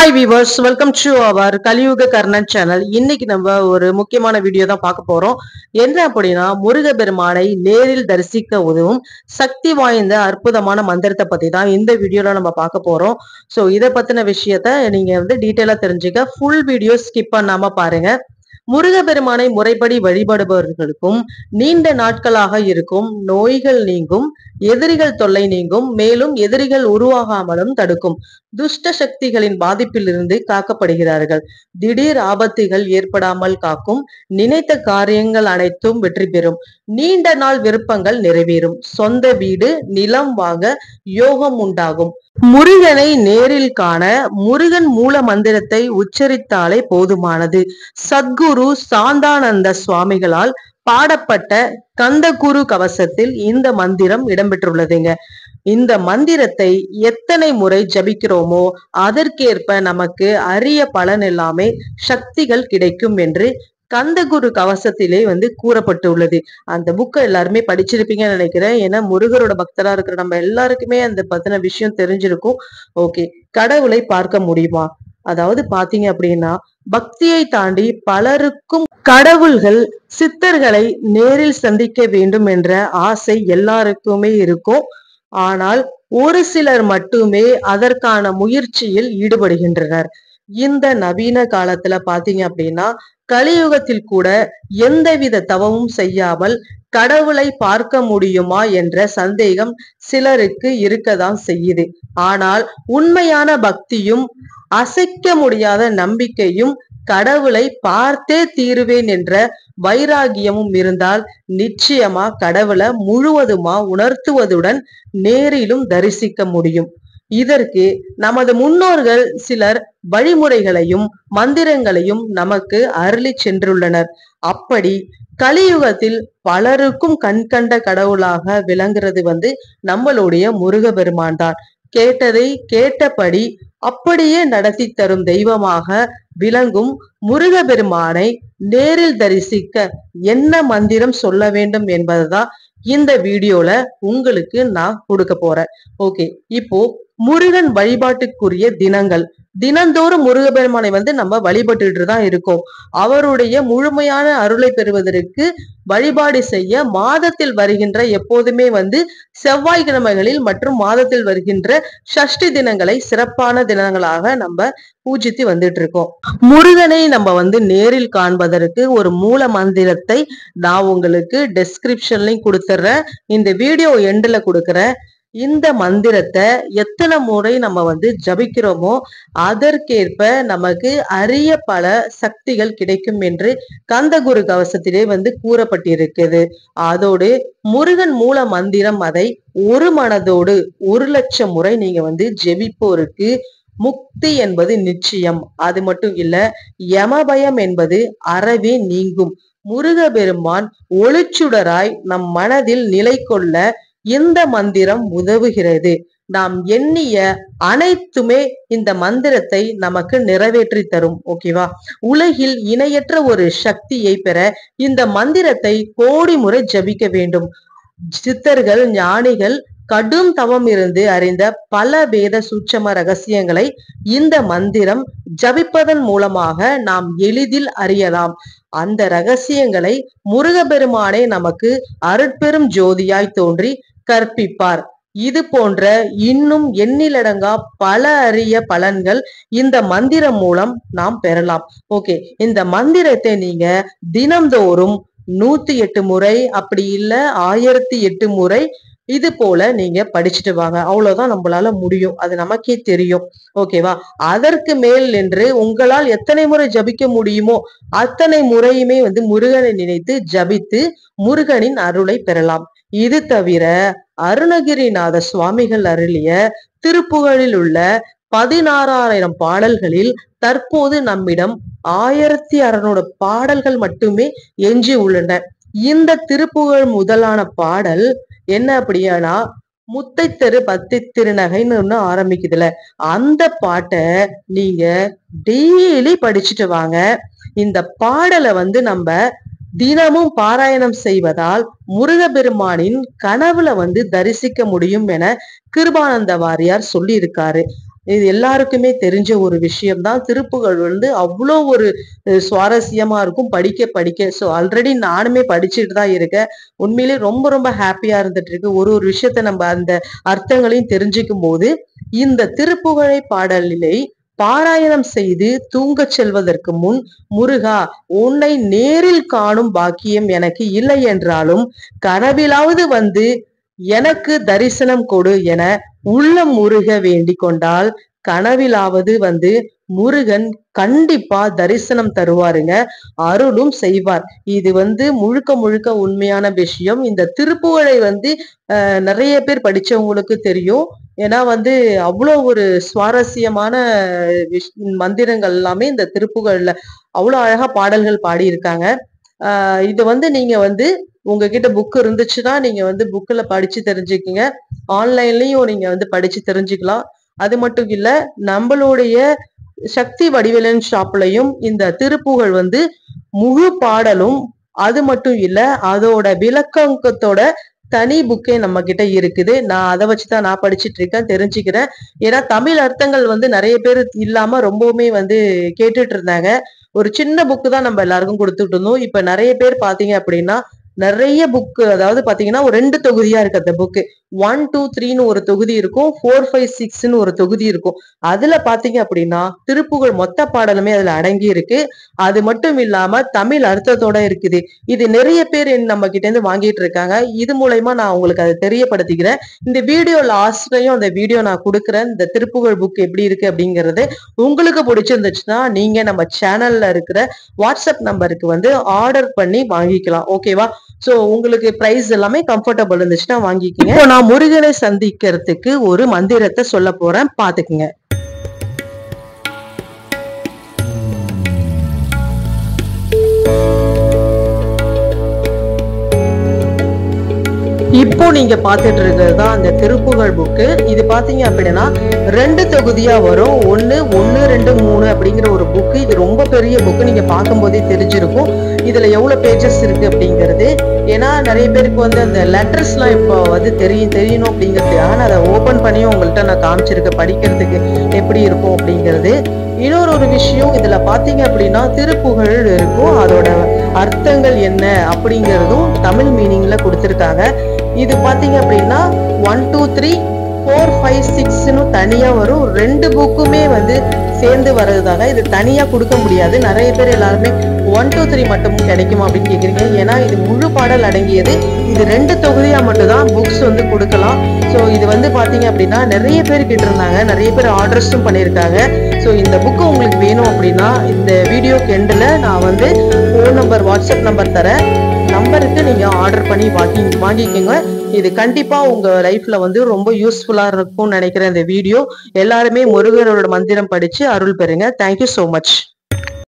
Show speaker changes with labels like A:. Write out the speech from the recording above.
A: hi viewers welcome to our Kaliyuga Karnan channel இன்னைக்கு நம்ம ஒரு முக்கியமான வீடியோ தான் பார்க்க போறோம் என்ன அப்படின்னா முருகப்பெருமானை நேரில் தரிசிக்க உதவும் சக்தி வாய்ந்த அற்புதமான மந்திரத்தை பத்தி தான் இந்த வீடியோல நம்ம பார்க்க போறோம் ஸோ இதை பத்தின விஷயத்த நீங்க வந்து டீட்டெயிலா தெரிஞ்சுக்க ஃபுல் வீடியோ ஸ்கிப் பண்ணாம பாருங்க முருகப்பெருமானை முறைப்படி வழிபடுபவர்களுக்கும் நீண்ட நாட்களாக இருக்கும் நோய்கள் நீங்கும் எதிரிகள் தொல்லை நீங்கும் மேலும் எதிரிகள் உருவாகாமலும் தடுக்கும் துஷ்ட சக்திகளின் பாதிப்பிலிருந்து காக்கப்படுகிறார்கள் திடீர் ஆபத்துகள் ஏற்படாமல் காக்கும் நினைத்த காரியங்கள் அனைத்தும் வெற்றி பெறும் நீண்ட நாள் விருப்பங்கள் நிறைவேறும் சொந்த வீடு நிலம் வாங்க யோகம் உண்டாகும் முருகனை நேரில் காண முருகன் மூல மந்திரத்தை உச்சரித்தாலே போதுமானது சத்குரு சாந்தானந்த சுவாமிகளால் பாடப்பட்ட கந்தகுரு கவசத்தில் இந்த மந்திரம் இடம்பெற்றுள்ளதுங்க இந்த மந்திரத்தை எத்தனை முறை ஜபிக்கிறோமோ அதற்கேற்ப நமக்கு அரிய பலன் எல்லாமே சக்திகள் கிடைக்கும் என்று கந்தகுரு கவசத்திலே வந்து கூறப்பட்டுள்ளது அந்த புக்கை எல்லாருமே படிச்சிருப்பீங்கன்னு நினைக்கிறேன் ஏன்னா முருகரோட பக்தரா இருக்கிற நம்ம எல்லாருக்குமே அந்த பத்தின விஷயம் தெரிஞ்சிருக்கும் ஓகே கடவுளை பார்க்க முடியுமா அதாவது பாத்தீங்க அப்படின்னா பக்தியை தாண்டி பலருக்கும் கடவுள்கள் சித்தர்களை நேரில் சந்திக்க வேண்டும் என்ற ஆசை எல்லாருக்குமே இருக்கும் ஆனால் ஒரு சிலர் மட்டுமே அதற்கான முயற்சியில் ஈடுபடுகின்றனர் இந்த நவீன காலத்துல பாத்தீங்க அப்படின்னா கலியுகத்தில் கூட எந்தவித தவமும் செய்யாமல் கடவுளை பார்க்க முடியுமா என்ற சந்தேகம் சிலருக்கு இருக்கதான் செய்யுது ஆனால் உண்மையான பக்தியும் அசைக்க முடியாத நம்பிக்கையும் கடவுளை பார்த்தே தீருவேன் என்ற வைராகியமும் இருந்தால் நிச்சயமா கடவுளை முழுவதுமா உணர்த்துவதுடன் நேரிலும் தரிசிக்க முடியும் இதற்கு நமது முன்னோர்கள் சிலர் வழிமுறைகளையும் மந்திரங்களையும் நமக்கு அருளி சென்றுள்ளனர் அப்படி கலியுகத்தில் பலருக்கும் கண்கண்ட கடவுளாக விளங்குறது வந்து நம்மளுடைய முருகபெருமான் தான் கேட்டதை கேட்டபடி அப்படியே நடத்தி தரும் தெய்வமாக விளங்கும் முருகபெருமானை நேரில் தரிசிக்க என்ன மந்திரம் சொல்ல வேண்டும் என்பதுதான் இந்த வீடியோல உங்களுக்கு நான் கொடுக்க போறேன் ஓகே இப்போ முருகன் வழிபாட்டுக்குரிய தினங்கள் தினந்தோறும் முருகபெருமானை வந்து நம்ம வழிபட்டுட்டு தான் இருக்கோம் அவருடைய முழுமையான அருளை பெறுவதற்கு வழிபாடு செய்ய மாதத்தில் வருகின்ற எப்போதுமே வந்து செவ்வாய்க்கிழமைகளில் மற்றும் மாதத்தில் வருகின்ற சஷ்டி தினங்களை சிறப்பான தினங்களாக நம்ம பூஜித்து வந்துட்டு இருக்கோம் முருகனை நம்ம வந்து நேரில் காண்பதற்கு ஒரு மூல மந்திரத்தை நான் உங்களுக்கு டெஸ்கிரிப்ஷன்லயும் கொடுத்துட்றேன் இந்த வீடியோ எண்டுல கொடுக்குறேன் இந்த மந்திரத்தை எத்தனை முறை நம்ம வந்து ஜபிக்கிறோமோ அதற்கேற்ப நமக்கு அரிய பல சக்திகள் கிடைக்கும் என்று கந்தகுரு கவசத்திலே வந்து கூறப்பட்டிருக்குது அதோடு முருகன் மூல மந்திரம் அதை ஒரு மனதோடு ஒரு லட்சம் முறை நீங்க வந்து ஜெபிப்போருக்கு முக்தி என்பது நிச்சயம் அது மட்டும் இல்ல யமபயம் என்பது அறவே நீங்கும் முருகபெருமான் ஒளிச்சுடராய் நம் மனதில் நிலை கொள்ள இந்த மந்திரம் உதவுகிறது நாம் எண்ணிய அனைத்துமே இந்த மந்திரத்தை நமக்கு நிறைவேற்றி தரும் ஓகேவா உலகில் இணையற்ற ஒரு சக்தியை பெற இந்த மந்திரத்தை கோடி முறை ஜபிக்க வேண்டும் சித்தர்கள் ஞானிகள் கடும் தவம் இருந்து அறிந்த பல வேத சூட்சம ரகசியங்களை இந்த மந்திரம் ஜபிப்பதன் மூலமாக நாம் எளிதில் அறியலாம் அந்த ரகசியங்களை முருகபெருமானே நமக்கு அருட்பெரும் ஜோதியாய் தோன்றி கற்பிப்பார் இது போன்ற இன்னும் எண்ணிலடங்கா பல அரிய பலன்கள் இந்த மந்திரம் மூலம் நாம் பெறலாம் ஓகே இந்த மந்திரத்தை நீங்க தினம்தோறும் நூத்தி எட்டு முறை அப்படி இல்ல ஆயிரத்தி எட்டு முறை இது போல நீங்க படிச்சுட்டு வாங்க அவ்வளவுதான் நம்மளால முடியும் அது நமக்கே தெரியும் ஓகேவா அதற்கு மேல் என்று உங்களால் எத்தனை முறை ஜபிக்க முடியுமோ அத்தனை முறையுமே வந்து முருகனை நினைத்து ஜபித்து முருகனின் அருளை பெறலாம் இது தவிர அருணகிரிநாத சுவாமிகள் அருளிய திருப்புகழில் உள்ள பதினாறாயிரம் பாடல்களில் தற்போது நம்மிடம் ஆயிரத்தி அறுநூறு பாடல்கள் மட்டுமே எஞ்சி உள்ளன இந்த திருப்புகழ் முதலான பாடல் என்ன அப்படியானா முத்தை தெரு பத்தி திருநகைன்னு ஒண்ணு ஆரம்பிக்குதுல அந்த பாட்டை நீங்க டெய்லி படிச்சுட்டு வாங்க இந்த பாடலை வந்து நம்ம தினமும் பாராயணம் செய்வதால் முருகபெருமானின் கனவுல வந்து தரிசிக்க முடியும் என கிருபானந்த வாரியார் சொல்லி இருக்காரு இது எல்லாருக்குமே தெரிஞ்ச ஒரு விஷயம்தான் திருப்புகழ் வந்து அவ்வளோ ஒரு அஹ், சுவாரஸ்யமா இருக்கும் படிக்க படிக்க ஸோ ஆல்ரெடி நானுமே படிச்சுட்டு தான் இருக்கேன் உண்மையிலே ரொம்ப ரொம்ப ஹாப்பியா இருந்துட்டு இருக்கு ஒரு ஒரு விஷயத்த நம்ம அந்த அர்த்தங்களையும் தெரிஞ்சுக்கும் போது இந்த திருப்புகழை பாடலிலே பாராயணம் செய்து தூங்கச் செல்வதற்கு முன் முருகா உன்னை நேரில் காணும் பாக்கியம் எனக்கு இல்லை என்றாலும் கனவிலாவது வந்து எனக்கு தரிசனம் கொடு என உள்ளம் முருக வேண்டிக் கொண்டால் கனவிலாவது வந்து முருகன் கண்டிப்பா தரிசனம் தருவாருங்க அருளும் செய்வார் இது வந்து முழுக்க முழுக்க உண்மையான விஷயம் இந்த திருப்புகழை வந்து அஹ், நிறைய பேர் படிச்சவங்களுக்கு தெரியும் ஏன்னா வந்து அவ்வளோ ஒரு சுவாரஸ்யமான விஷ் மந்திரங்கள் எல்லாமே இந்த திருப்புகழ்ல அவ்வளோ அழகா பாடல்கள் பாடியிருக்காங்க ஆஹ் இது வந்து நீங்க வந்து உங்ககிட்ட புக் இருந்துச்சுன்னா நீங்க வந்து புக்ல படிச்சு தெரிஞ்சுக்கங்க ஆன்லைன்லயும் நீங்க வந்து படிச்சு தெரிஞ்சுக்கலாம் அது மட்டும் இல்ல நம்மளுடைய சக்தி வடிவேலன் ஷாப்லயும் இந்த திருப்புகழ் வந்து முழு பாடலும் அது மட்டும் இல்ல அதோட விளக்கத்தோட தனி புக்கே நம்ம கிட்ட இருக்குது நான் அதை வச்சுதான் நான் படிச்சிட்டு இருக்கேன் தெரிஞ்சுக்கிறேன் ஏன்னா தமிழ் அர்த்தங்கள் வந்து நிறைய பேர் இல்லாம ரொம்பவுமே வந்து கேட்டுட்டு இருந்தாங்க ஒரு சின்ன புக்கு தான் நம்ம எல்லாருக்கும் கொடுத்துட்டு இருந்தோம் இப்ப நிறைய பேர் பாத்தீங்க அப்படின்னா நிறைய புக் அதாவது பாத்தீங்கன்னா ஒரு ரெண்டு தொகுதியா இருக்கு அந்த புக்கு ஒன் டூ த்ரீன்னு ஒரு தொகுதி இருக்கும் ஃபோர் ஃபைவ் சிக்ஸ்னு ஒரு தொகுதி இருக்கும் அதுல பாத்தீங்க அப்படின்னா திருப்புகழ் மொத்த பாடலுமே அதுல அடங்கி இருக்கு அது மட்டும் இல்லாம தமிழ் அர்த்தத்தோட இருக்குது இது நிறைய பேர் நம்ம கிட்ட இருந்து வாங்கிட்டு இருக்காங்க இது மூலயமா நான் உங்களுக்கு அதை தெரியப்படுத்திக்கிறேன் இந்த வீடியோ லாஸ்ட்லயும் அந்த வீடியோ நான் கொடுக்குறேன் இந்த திருப்புகழ் புக் எப்படி இருக்கு அப்படிங்கறது உங்களுக்கு பிடிச்சிருந்துச்சுன்னா நீங்க நம்ம சேனல்ல இருக்கிற வாட்ஸ்அப் நம்பருக்கு வந்து ஆர்டர் பண்ணி வாங்கிக்கலாம் ஓகேவா சோ உங்களுக்கு பிரைஸ் எல்லாமே கம்ஃபர்டபுள் இருந்துச்சுன்னா வாங்கிக்கங்க இப்போ நான் முருகனை சந்திக்கிறதுக்கு ஒரு மந்திரத்தை சொல்ல போறேன் பாத்துக்குங்க இப்போ நீங்க பாத்துட்டு இருக்கிறது தான் அந்த திருப்புகழ் புக்கு இது பாத்தீங்க அப்படின்னா ரெண்டு தொகுதியா வரும் ஒன்னு ஒன்னு ரெண்டு மூணு அப்படிங்கிற ஒரு புக்கு இது ரொம்ப பெரிய புக்கு நீங்க பார்க்கும்போதே தெரிஞ்சிருக்கும் இதுல எவ்வளவு பேஜஸ் இருக்கு அப்படிங்கிறது ஏன்னா நிறைய பேருக்கு வந்து அந்த லெட்டர்ஸ் எல்லாம் இப்போ வந்து தெரியும் தெரியணும் அப்படிங்கிறதுக்காக நான் அதை ஓபன் பண்ணியும் உங்கள்கிட்ட நான் காமிச்சிருக்கேன் படிக்கிறதுக்கு எப்படி இருக்கும் அப்படிங்கிறது இன்னொரு ஒரு விஷயம் இதுல பாத்தீங்க அப்படின்னா திருப்புகழ் இருக்கும் அதோட அர்த்தங்கள் என்ன அப்படிங்கிறதும் தமிழ் மீனிங்ல கொடுத்திருக்காங்க இது பாத்தீங்க அப்படின்னா one two three four five சிக்ஸ்னு தனியா வரும் ரெண்டு புக்குமே வந்து சேர்ந்து வர்றதுதாங்க இது தனியா கொடுக்க முடியாது நிறைய பேர் எல்லாருமே ஒன் டூ த்ரீ மட்டும் கிடைக்குமா அப்படின்னு கேக்குறீங்க ஏன்னா இது முழு பாடல் அடங்கியது இது ரெண்டு தொகுதியா மட்டும் தான் புக்ஸ் வந்து கொடுக்கலாம் ஸோ இது வந்து பாத்தீங்க அப்படின்னா நிறைய பேர் கிட்ட இருந்தாங்க நிறைய பேர் ஆர்டர்ஸும் பண்ணியிருக்காங்க ஸோ இந்த புக்கு உங்களுக்கு வேணும் அப்படின்னா இந்த வீடியோ கெண்டில் நான் வந்து ஃபோன் நம்பர் வாட்ஸ்அப் நம்பர் தரேன் நம்பருக்கு நீங்க ஆர்டர் பண்ணி வாங்கி வாங்கிக்கோங்க இது கண்டிப்பா உங்க லைஃப்ல வந்து ரொம்ப யூஸ்ஃபுல்லா இருக்கும்னு நினைக்கிறேன் இந்த வீடியோ எல்லாருமே முருகரோட மந்திரம் படிச்சு அருள் பெறுங்க தேங்க்யூ so மச்